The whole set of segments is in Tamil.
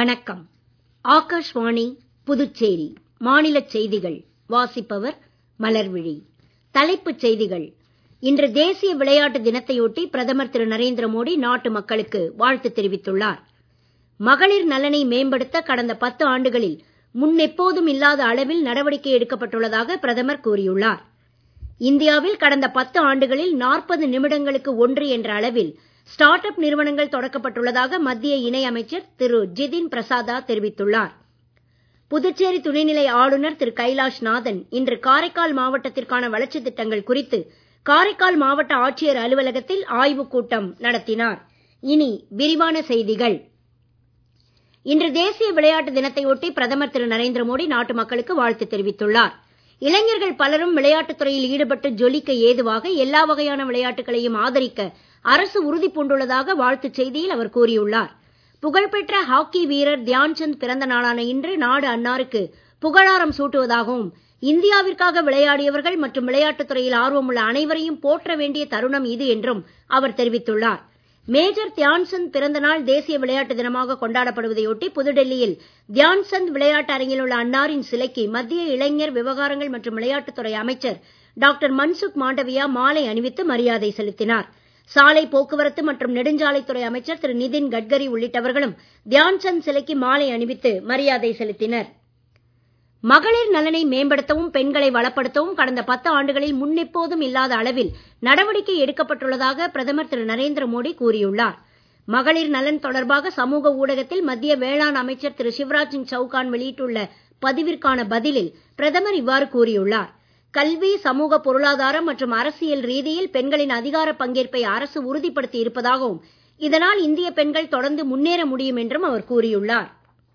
வணக்கம் ஆகாஷ்வாணி புதுச்சேரி மாநிலச் செய்திகள் வாசிப்பவர் மலர்விழி தலைப்புச் செய்திகள் இன்று தேசிய விளையாட்டு தினத்தையொட்டி பிரதமர் திரு நரேந்திர மோடி நாட்டு மக்களுக்கு வாழ்த்து தெரிவித்துள்ளார் மகளிர் நலனை மேம்படுத்த கடந்த பத்து ஆண்டுகளில் முன்னெப்போதும் இல்லாத அளவில் நடவடிக்கை எடுக்கப்பட்டுள்ளதாக பிரதமர் கூறியுள்ளார் இந்தியாவில் கடந்த பத்து ஆண்டுகளில் நாற்பது நிமிடங்களுக்கு ஒன்று என்ற அளவில் ஸ்டார்ட் அப் நிறுவனங்கள் தொடக்கப்பட்டுள்ளதாக மத்திய இணை அமைச்சர் திரு ஜிதின் பிரசாதா தெரிவித்துள்ளார் புதுச்சேரி துணைநிலை ஆளுநர் திரு கைலாஷ் நாதன் இன்று காரைக்கால் மாவட்டத்திற்கான வளர்ச்சித் திட்டங்கள் குறித்து காரைக்கால் மாவட்ட ஆட்சியர் அலுவலகத்தில் ஆய்வுக் கூட்டம் நடத்தினார் இனி விரிவான செய்திகள் இன்று தேசிய விளையாட்டு தினத்தையொட்டி பிரதமர் திரு நரேந்திர மோடி நாட்டு மக்களுக்கு வாழ்த்து தெரிவித்துள்ளார் இளைஞர்கள் பலரும் விளையாட்டுத் துறையில் ஈடுபட்டு ஜொலிக்க ஏதுவாக எல்லா வகையான விளையாட்டுகளையும் ஆதரிக்க அரசு உறுதி பூண்டுள்ளதாக வாழ்த்துச் செய்தியில் அவர் கூறியுள்ளார் புகழ்பெற்ற ஹாக்கி வீரர் தியான்சந்த் பிறந்த நாளான இன்று நாடு அன்னாருக்கு புகழாரம் சூட்டுவதாகவும் இந்தியாவிற்காக விளையாடியவர்கள் மற்றும் விளையாட்டுத் துறையில் ஆர்வமுள்ள அனைவரையும் போற்ற வேண்டிய தருணம் இது என்றும் அவர் தெரிவித்துள்ளார் மேஜர் தியான்சந்த் பிறந்த நாள் தேசிய விளையாட்டு தினமாக கொண்டாடப்படுவதையொட்டி புதுடெல்லியில் தியான்சந்த் விளையாட்டு அரங்கில் உள்ள அன்னாரின் சிலைக்கு மத்திய இளைஞர் விவகாரங்கள் மற்றும் விளையாட்டுத்துறை அமைச்சர் டாக்டர் மன்சுக் மாண்டவியா மாலை அணிவித்து மரியாதை செலுத்தினார் சாலை போக்குவரத்து மற்றும் நெடுஞ்சாலைத்துறை அமைச்சர் திரு நிதின் கட்கரி உள்ளிட்டவர்களும் தியான்சந்த் சிலைக்கு மாலை அணிவித்து மரியாதை செலுத்தினர் மகளிர் நலனை மேம்படுத்தவும் பெண்களை வளப்படுத்தவும் கடந்த பத்து ஆண்டுகளில் முன்னெப்போதும் இல்லாத அளவில் நடவடிக்கை எடுக்கப்பட்டுள்ளதாக பிரதமர் திரு நரேந்திர மோடி கூறியுள்ளார் மகளிர் நலன் தொடர்பாக சமூக ஊடகத்தில் மத்திய வேளாண் அமைச்சர் திரு சிவராஜ் சிங் சவுகான் வெளியிட்டுள்ள பதிவிற்கான பதிலில் பிரதமர் இவ்வாறு கூறியுள்ளார் கல்வி சமூக பொருளாதாரம் மற்றும் அரசியல் ரீதியில் பெண்களின் அதிகார பங்கேற்பை அரசு உறுதிப்படுத்தி இருப்பதாகவும் இதனால் இந்திய பெண்கள் தொடர்ந்து முன்னேற முடியும் என்றும் அவர் கூறியுள்ளார்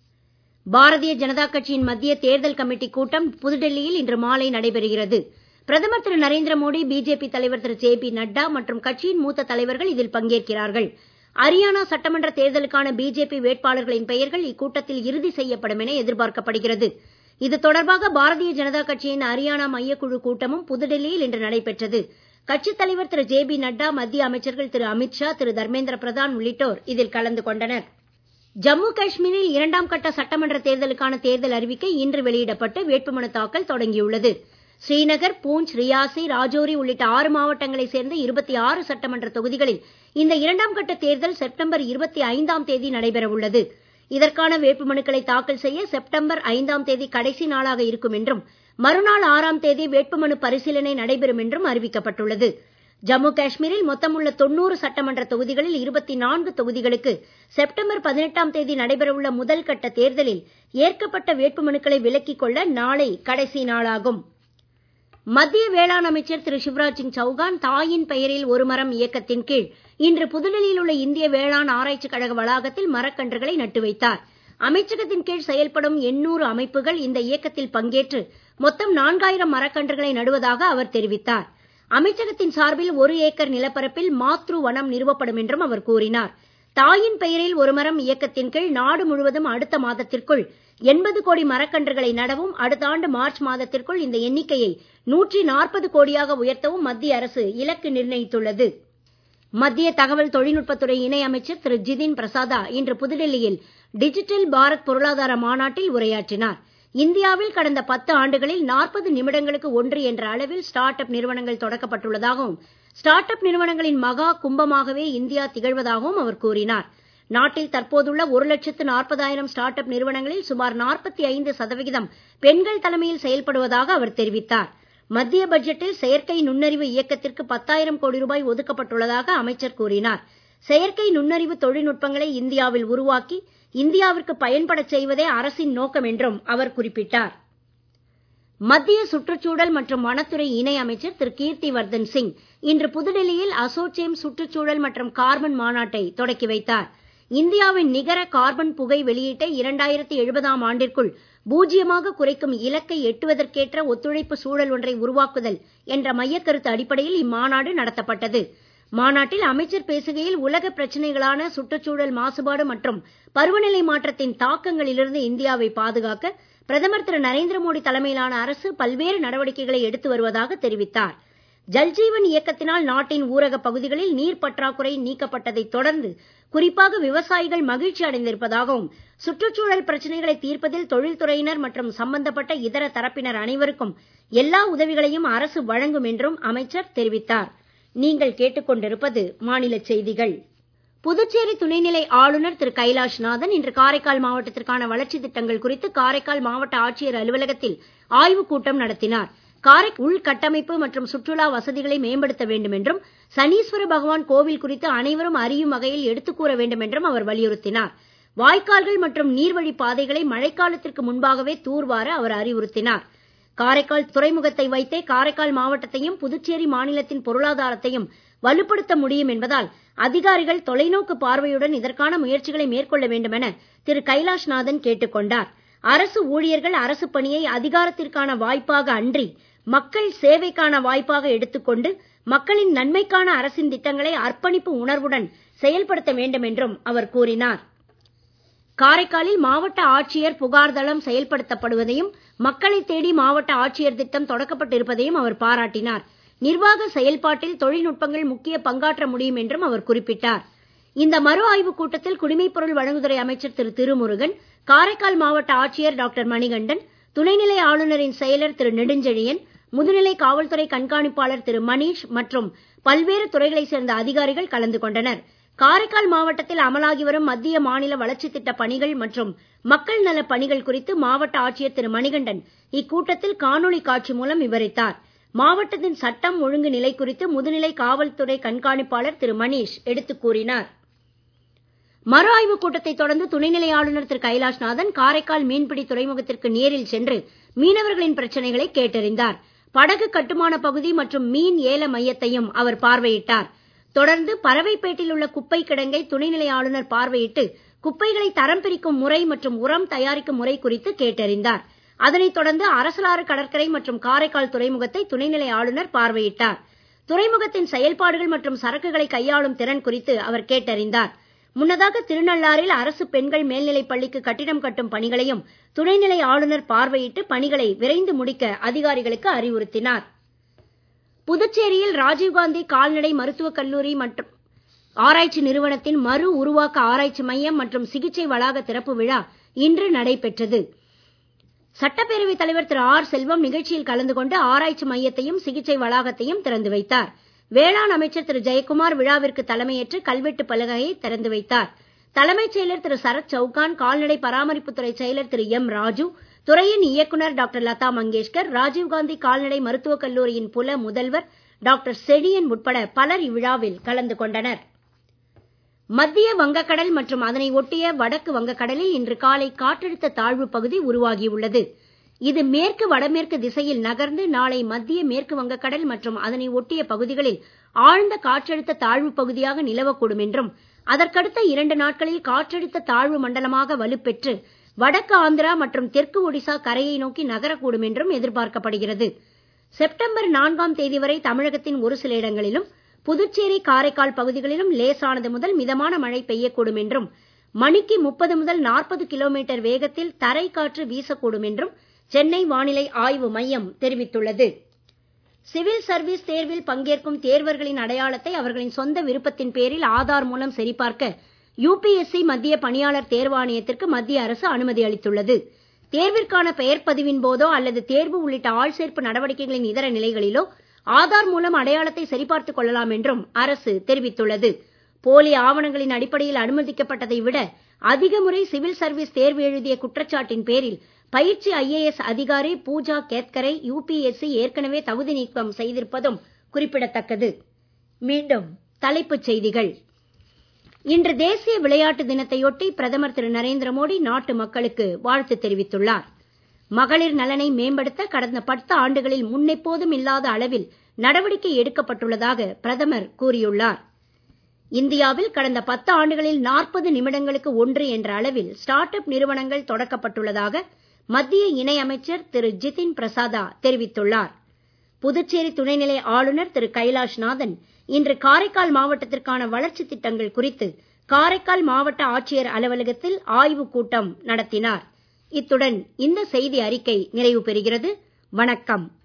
பாரதிய ஜனதா கட்சியின் மத்திய தேர்தல் கமிட்டி கூட்டம் புதுடெல்லியில் இன்று மாலை நடைபெறுகிறது பிரதமர் திரு நரேந்திர மோடி பிஜேபி தலைவர் திரு ஜே பி நட்டா மற்றும் கட்சியின் மூத்த தலைவர்கள் இதில் பங்கேற்கிறார்கள் அரியானா சட்டமன்ற தேர்தலுக்கான பிஜேபி வேட்பாளர்களின் பெயர்கள் இக்கூட்டத்தில் இறுதி செய்யப்படும் என எதிர்பார்க்கப்படுகிறது இது தொடர்பாக பாரதிய ஜனதா கட்சியின் அரியானா மையக்குழு கூட்டமும் புதுடெல்லியில் இன்று நடைபெற்றது கட்சித் தலைவர் திரு ஜே பி நட்டா மத்திய அமைச்சர்கள் திரு அமித்ஷா திரு தர்மேந்திர பிரதான் உள்ளிட்டோர் இதில் கலந்து கொண்டனர் ஜம்மு காஷ்மீரில் இரண்டாம் கட்ட சட்டமன்ற தேர்தலுக்கான தேர்தல் அறிவிக்கை இன்று வெளியிடப்பட்டு வேட்புமனு தாக்கல் தொடங்கியுள்ளது ஸ்ரீநகர் பூஞ்ச் ரியாசி ராஜோரி உள்ளிட்ட ஆறு மாவட்டங்களைச் சேர்ந்த இருபத்தி ஆறு சட்டமன்ற தொகுதிகளில் இந்த இரண்டாம் கட்ட தேர்தல் செப்டம்பர் இருபத்தி ஐந்தாம் தேதி நடைபெற உள்ளது இதற்கான வேட்புமனுக்களை தாக்கல் செய்ய செப்டம்பர் ஐந்தாம் தேதி கடைசி நாளாக இருக்கும் என்றும் மறுநாள் ஆறாம் தேதி வேட்புமனு பரிசீலனை நடைபெறும் என்றும் அறிவிக்கப்பட்டுள்ளது ஜம்மு காஷ்மீரில் மொத்தமுள்ள தொண்ணூறு சட்டமன்ற தொகுதிகளில் இருபத்தி நான்கு தொகுதிகளுக்கு செப்டம்பர் பதினெட்டாம் தேதி நடைபெறவுள்ள முதல் கட்ட தேர்தலில் ஏற்கப்பட்ட வேட்புமனுக்களை விலக்கிக் கொள்ள நாளை கடைசி நாளாகும் மத்திய வேளாண் அமைச்சர் திரு சிவராஜ் சிங் சௌகான் தாயின் பெயரில் ஒரு மரம் இயக்கத்தின் கீழ் இன்று புதுடெல்லியில் உள்ள இந்திய வேளாண் ஆராய்ச்சி கழக வளாகத்தில் மரக்கன்றுகளை நட்டு வைத்தார் அமைச்சகத்தின் கீழ் செயல்படும் எண்ணூறு அமைப்புகள் இந்த இயக்கத்தில் பங்கேற்று மொத்தம் நான்காயிரம் மரக்கன்றுகளை நடுவதாக அவர் தெரிவித்தார் அமைச்சகத்தின் சார்பில் ஒரு ஏக்கர் நிலப்பரப்பில் மாத்ரு வனம் நிறுவப்படும் என்றும் அவர் கூறினார் தாயின் பெயரில் ஒரு மரம் இயக்கத்தின் கீழ் நாடு முழுவதும் அடுத்த மாதத்திற்குள் எண்பது கோடி மரக்கன்றுகளை நடவும் அடுத்த ஆண்டு மார்ச் மாதத்திற்குள் இந்த எண்ணிக்கையை நூற்றி நாற்பது கோடியாக உயர்த்தவும் மத்திய அரசு இலக்கு நிர்ணயித்துள்ளது மத்திய தகவல் தொழில்நுட்பத்துறை இணை அமைச்சர் திரு ஜிதின் பிரசாதா இன்று புதுடெல்லியில் டிஜிட்டல் பாரத் பொருளாதார மாநாட்டில் உரையாற்றினார் இந்தியாவில் கடந்த பத்து ஆண்டுகளில் நாற்பது நிமிடங்களுக்கு ஒன்று என்ற அளவில் ஸ்டார்ட் அப் நிறுவனங்கள் தொடக்கப்பட்டுள்ளதாகவும் ஸ்டார்ட் அப் நிறுவனங்களின் மகா கும்பமாகவே இந்தியா திகழ்வதாகவும் அவர் கூறினார் நாட்டில் தற்போதுள்ள ஒரு லட்சத்து நாற்பதாயிரம் ஸ்டார்ட் அப் நிறுவனங்களில் சுமார் நாற்பத்தி ஐந்து சதவிகிதம் பெண்கள் தலைமையில் செயல்படுவதாக அவர் தெரிவித்தார் மத்திய பட்ஜெட்டில் செயற்கை நுண்ணறிவு இயக்கத்திற்கு பத்தாயிரம் கோடி ரூபாய் ஒதுக்கப்பட்டுள்ளதாக அமைச்சர் கூறினார் செயற்கை நுண்ணறிவு தொழில்நுட்பங்களை இந்தியாவில் உருவாக்கி இந்தியாவிற்கு பயன்படச் செய்வதே அரசின் நோக்கம் என்றும் அவர் குறிப்பிட்டார் மத்திய சுற்றுச்சூழல் மற்றும் வனத்துறை இணை அமைச்சர் திரு கீர்த்தி வர்தன் சிங் இன்று புதுடெல்லியில் அசோச்சேம் சுற்றுச்சூழல் மற்றும் கார்பன் மாநாட்டை தொடக்கி வைத்தார் இந்தியாவின் நிகர கார்பன் புகை வெளியீட்டை இரண்டாயிரத்தி எழுபதாம் ஆண்டிற்குள் பூஜ்ஜியமாக குறைக்கும் இலக்கை எட்டுவதற்கேற்ற ஒத்துழைப்பு சூழல் ஒன்றை உருவாக்குதல் என்ற மையக்கருத்து அடிப்படையில் இம்மாநாடு நடத்தப்பட்டது மாநாட்டில் அமைச்சர் பேசுகையில் உலக பிரச்சனைகளான சுற்றுச்சூழல் மாசுபாடு மற்றும் பருவநிலை மாற்றத்தின் தாக்கங்களிலிருந்து இந்தியாவை பாதுகாக்க பிரதமர் திரு நரேந்திர மோடி தலைமையிலான அரசு பல்வேறு நடவடிக்கைகளை எடுத்து வருவதாக தெரிவித்தார் ஜல்ஜீவன் இயக்கத்தினால் நாட்டின் ஊரக பகுதிகளில் நீர் பற்றாக்குறை நீக்கப்பட்டதைத் தொடர்ந்து குறிப்பாக விவசாயிகள் மகிழ்ச்சி அடைந்திருப்பதாகவும் சுற்றுச்சூழல் பிரச்சனைகளை தீர்ப்பதில் தொழில்துறையினர் மற்றும் சம்பந்தப்பட்ட இதர தரப்பினர் அனைவருக்கும் எல்லா உதவிகளையும் அரசு வழங்கும் என்றும் அமைச்சர் தெரிவித்தார் நீங்கள் கேட்டுக்கொண்டிருப்பது மாநில செய்திகள் புதுச்சேரி துணைநிலை ஆளுநர் திரு கைலாஷ்நாதன் இன்று காரைக்கால் மாவட்டத்திற்கான வளர்ச்சி திட்டங்கள் குறித்து காரைக்கால் மாவட்ட ஆட்சியர் அலுவலகத்தில் ஆய்வுக் கூட்டம் நடத்தினார் காரை உள்கட்டமைப்பு மற்றும் சுற்றுலா வசதிகளை மேம்படுத்த வேண்டும் என்றும் சனீஸ்வர பகவான் கோவில் குறித்து அனைவரும் அறியும் வகையில் எடுத்துக் கூற வேண்டும் என்றும் அவர் வலியுறுத்தினார் வாய்க்கால்கள் மற்றும் நீர்வழி பாதைகளை மழைக்காலத்திற்கு முன்பாகவே தூர்வார அவர் அறிவுறுத்தினார் காரைக்கால் துறைமுகத்தை வைத்தே காரைக்கால் மாவட்டத்தையும் புதுச்சேரி மாநிலத்தின் பொருளாதாரத்தையும் வலுப்படுத்த முடியும் என்பதால் அதிகாரிகள் தொலைநோக்கு பார்வையுடன் இதற்கான முயற்சிகளை மேற்கொள்ள வேண்டும் என திரு கைலாஷ்நாதன் கேட்டுக் கொண்டார் அரசு ஊழியர்கள் அரசு பணியை அதிகாரத்திற்கான வாய்ப்பாக அன்றி மக்கள் சேவைக்கான வாய்ப்பாக எடுத்துக்கொண்டு மக்களின் நன்மைக்கான அரசின் திட்டங்களை அர்ப்பணிப்பு உணர்வுடன் செயல்படுத்த வேண்டும் என்றும் அவர் கூறினார் காரைக்காலில் மாவட்ட ஆட்சியர் புகார் தளம் செயல்படுத்தப்படுவதையும் மக்களை தேடி மாவட்ட ஆட்சியர் திட்டம் தொடக்கப்பட்டிருப்பதையும் அவர் பாராட்டினார் நிர்வாக செயல்பாட்டில் தொழில்நுட்பங்கள் முக்கிய பங்காற்ற முடியும் என்றும் அவர் குறிப்பிட்டார் இந்த மறு ஆய்வுக் கூட்டத்தில் குடிமைப் பொருள் வழங்குதுறை அமைச்சர் திரு திருமுருகன் காரைக்கால் மாவட்ட ஆட்சியர் டாக்டர் மணிகண்டன் துணைநிலை ஆளுநரின் செயலர் திரு நெடுஞ்செழியன் முதுநிலை காவல்துறை கண்காணிப்பாளர் திரு மணீஷ் மற்றும் பல்வேறு துறைகளைச் சேர்ந்த அதிகாரிகள் கலந்து கொண்டனர் காரைக்கால் மாவட்டத்தில் அமலாகி வரும் மத்திய மாநில வளர்ச்சித் திட்ட பணிகள் மற்றும் மக்கள் நலப் பணிகள் குறித்து மாவட்ட ஆட்சியர் திரு மணிகண்டன் இக்கூட்டத்தில் காணொளி காட்சி மூலம் விவரித்தார் மாவட்டத்தின் சட்டம் ஒழுங்கு நிலை குறித்து முதுநிலை காவல்துறை கண்காணிப்பாளர் திரு மணீஷ் எடுத்துக் கூறினார் மறு ஆய்வுக் கூட்டத்தை தொடர்ந்து துணைநிலை ஆளுநர் திரு கைலாஷ்நாதன் காரைக்கால் மீன்பிடி துறைமுகத்திற்கு நேரில் சென்று மீனவர்களின் பிரச்சனைகளை கேட்டறிந்தார் படகு கட்டுமான பகுதி மற்றும் மீன் ஏல மையத்தையும் அவர் பார்வையிட்டார் தொடர்ந்து பறவைப்பேட்டில் உள்ள குப்பை கிடங்கை துணைநிலை ஆளுநர் பார்வையிட்டு குப்பைகளை தரம் பிரிக்கும் முறை மற்றும் உரம் தயாரிக்கும் முறை குறித்து கேட்டறிந்தார் அதனைத் தொடர்ந்து அரசலாறு கடற்கரை மற்றும் காரைக்கால் துறைமுகத்தை துணைநிலை ஆளுநர் பார்வையிட்டார் துறைமுகத்தின் செயல்பாடுகள் மற்றும் சரக்குகளை கையாளும் திறன் குறித்து அவர் கேட்டறிந்தார் முன்னதாக திருநள்ளாறில் அரசு பெண்கள் மேல்நிலைப் பள்ளிக்கு கட்டிடம் கட்டும் பணிகளையும் துணைநிலை ஆளுநர் பார்வையிட்டு பணிகளை விரைந்து முடிக்க அதிகாரிகளுக்கு அறிவுறுத்தினார் புதுச்சேரியில் ராஜீவ்காந்தி கால்நடை மருத்துவக் கல்லூரி மற்றும் ஆராய்ச்சி நிறுவனத்தின் மறு உருவாக்க ஆராய்ச்சி மையம் மற்றும் சிகிச்சை வளாக திறப்பு விழா இன்று நடைபெற்றது சட்டப்பேரவைத் தலைவர் திரு ஆர் செல்வம் நிகழ்ச்சியில் கலந்து கொண்டு ஆராய்ச்சி மையத்தையும் சிகிச்சை வளாகத்தையும் திறந்து வைத்தார் வேளாண் அமைச்சர் திரு ஜெயக்குமார் விழாவிற்கு தலைமையேற்று கல்வெட்டு பலகையை திறந்து வைத்தார் தலைமைச் செயலர் திரு சரத் சவுகான் கால்நடை பராமரிப்புத்துறை செயலர் திரு எம் ராஜு துறையின் இயக்குனர் டாக்டர் லதா மங்கேஷ்கர் ராஜீவ்காந்தி கால்நடை மருத்துவக் கல்லூரியின் புல முதல்வர் டாக்டர் செழியன் உட்பட பலர் இவ்விழாவில் கலந்து கொண்டனர் மத்திய வங்கக்கடல் மற்றும் அதனை ஒட்டிய வடக்கு வங்கக்கடலில் இன்று காலை காற்றழுத்த தாழ்வு பகுதி உருவாகியுள்ளது இது மேற்கு வடமேற்கு திசையில் நகர்ந்து நாளை மத்திய மேற்கு வங்கக்கடல் மற்றும் அதனை ஒட்டிய பகுதிகளில் ஆழ்ந்த காற்றழுத்த தாழ்வு பகுதியாக நிலவக்கூடும் என்றும் அதற்கடுத்த இரண்டு நாட்களில் காற்றழுத்த தாழ்வு மண்டலமாக வலுப்பெற்று வடக்கு ஆந்திரா மற்றும் தெற்கு ஒடிசா கரையை நோக்கி நகரக்கூடும் என்றும் எதிர்பார்க்கப்படுகிறது செப்டம்பர் நான்காம் தேதி வரை தமிழகத்தின் ஒரு சில இடங்களிலும் புதுச்சேரி காரைக்கால் பகுதிகளிலும் லேசானது முதல் மிதமான மழை பெய்யக்கூடும் என்றும் மணிக்கு முப்பது முதல் நாற்பது கிலோமீட்டர் வேகத்தில் தரை காற்று வீசக்கூடும் என்றும் சென்னை வானிலை ஆய்வு மையம் தெரிவித்துள்ளது சிவில் சர்வீஸ் தேர்வில் பங்கேற்கும் தேர்வர்களின் அடையாளத்தை அவர்களின் சொந்த விருப்பத்தின் பேரில் ஆதார் மூலம் சரிபார்க்க யுபிஎஸ்சி மத்திய பணியாளர் தேர்வாணையத்திற்கு மத்திய அரசு அனுமதி அளித்துள்ளது தேர்விற்கான பெயர் பதிவின் போதோ அல்லது தேர்வு உள்ளிட்ட ஆள் சேர்ப்பு நடவடிக்கைகளின் இதர நிலைகளிலோ ஆதார் மூலம் அடையாளத்தை சரிபார்த்துக் கொள்ளலாம் என்றும் அரசு தெரிவித்துள்ளது போலி ஆவணங்களின் அடிப்படையில் அனுமதிக்கப்பட்டதை விட அதிக முறை சிவில் சர்வீஸ் தேர்வு எழுதிய குற்றச்சாட்டின் பேரில் பயிற்சி ஐஏஎஸ் அதிகாரி பூஜா கேத்கரை யுபிஎஸ்சி ஏற்கனவே தகுதி நீக்கம் செய்திருப்பதும் குறிப்பிடத்தக்கது மீண்டும் தலைப்புச் செய்திகள் இன்று தேசிய விளையாட்டு தினத்தையொட்டி பிரதமர் திரு நரேந்திர மோடி நாட்டு மக்களுக்கு வாழ்த்து தெரிவித்துள்ளார் மகளிர் நலனை மேம்படுத்த கடந்த பத்து ஆண்டுகளில் முன்னெப்போதும் இல்லாத அளவில் நடவடிக்கை எடுக்கப்பட்டுள்ளதாக பிரதமர் கூறியுள்ளார் இந்தியாவில் கடந்த பத்து ஆண்டுகளில் நாற்பது நிமிடங்களுக்கு ஒன்று என்ற அளவில் ஸ்டார்ட் அப் நிறுவனங்கள் தொடக்கப்பட்டுள்ளதாக மத்திய இணை அமைச்சர் திரு ஜிதின் பிரசாதா தெரிவித்துள்ளார் புதுச்சேரி துணைநிலை ஆளுநர் திரு கைலாஷ்நாதன் இன்று காரைக்கால் மாவட்டத்திற்கான வளர்ச்சி திட்டங்கள் குறித்து காரைக்கால் மாவட்ட ஆட்சியர் அலுவலகத்தில் ஆய்வுக் கூட்டம் நடத்தினார் இத்துடன் இந்த செய்தி அறிக்கை நிறைவு பெறுகிறது வணக்கம்